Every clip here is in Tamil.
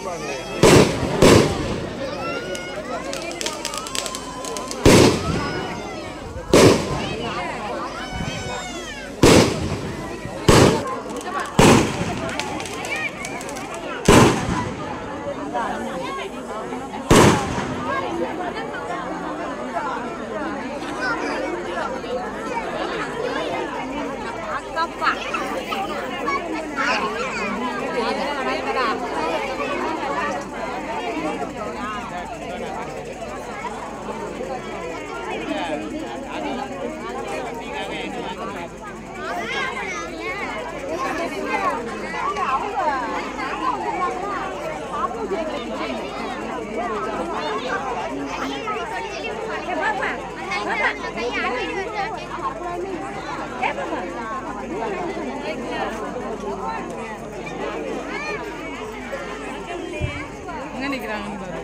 எங்க நிக்கிறாங்க பாரு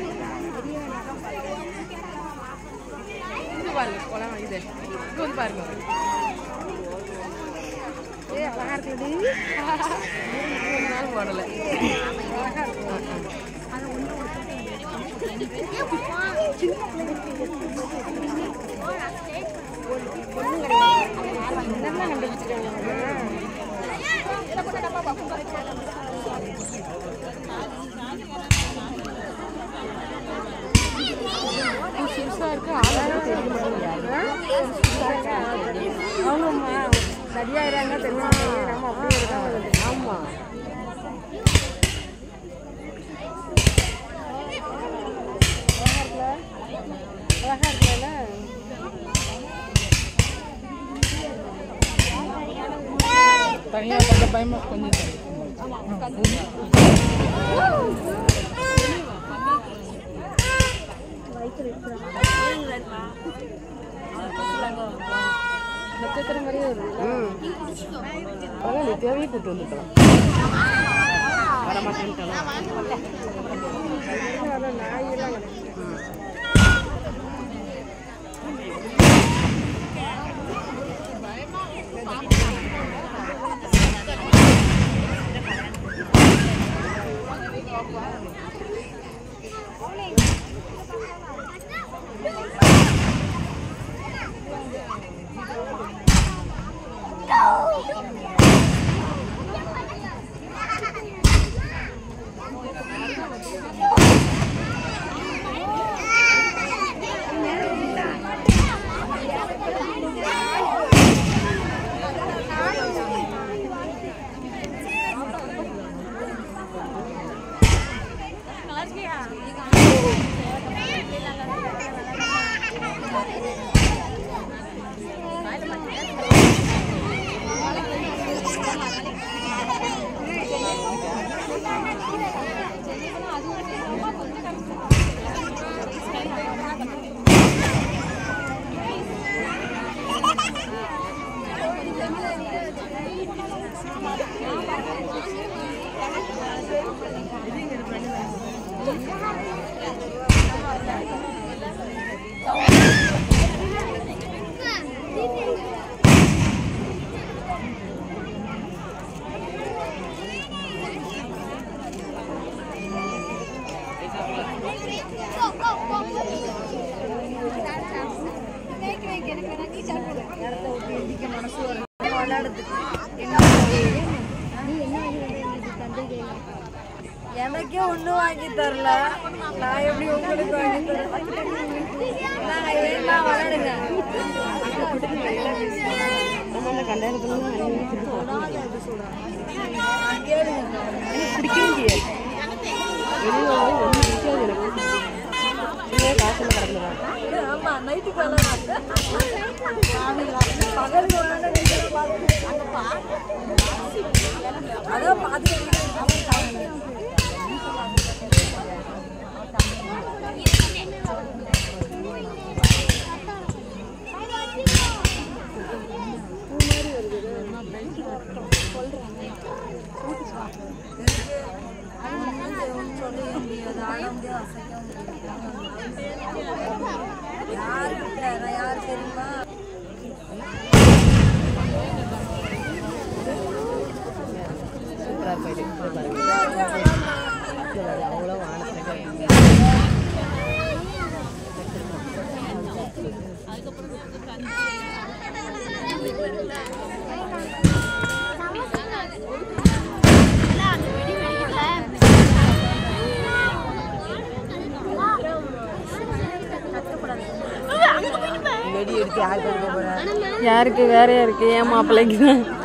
இது பாருங்க குளம் இது இது வந்து பாருங்க ஏ அழகா இருக்குடி மூணு நாள் போடல புதுசா இருக்கு ஆளாவே தெரிய மாட்டேங்குது ஆமாம்மா சரியாயிராங்க தெரியுமா நம்ம அப்படியே இருக்காங்க ஆமா அழகா இருக்குல்ல தனியா கண்ட பயமா கொஞ்சம் தள்ளி. நட்சத்திரம் மாதிரியே வருது அதான் நீ தேவையை கூட்டு வந்துக்கலாம் வர மாட்டேன்ட்டாலும் நாயெல்லாம் எனக்கே ஒன்றும் வாங்கி தரல நான் எப்படி உங்களுக்கு வாங்கி தரேன் நாங்கள் எல்லாம் விளையாடுங்க நம்ம அந்த கல்யாணத்துல கேளுங்க பிடிக்கவே முடியாது வெளியே வந்து ஒன்றும் பிடிக்காது எனக்கு நீங்க காசுல கிடக்குறாங்க ஆமா நைட்டுக்கு விளையாடுங்க பகல் விளையாட நீங்க பாருங்க அதான் பார்த்து யாரு தெரியுமா சூப்பராக போயிட்டு போய் பாருங்க பிடிக்கல அவ்வளோ வானத்தில் வெடி எடுத்து யார் கொடுக்க போகிறா யாருக்கு வேற யாருக்கு என் மாப்பிள்ளைக்கு தான்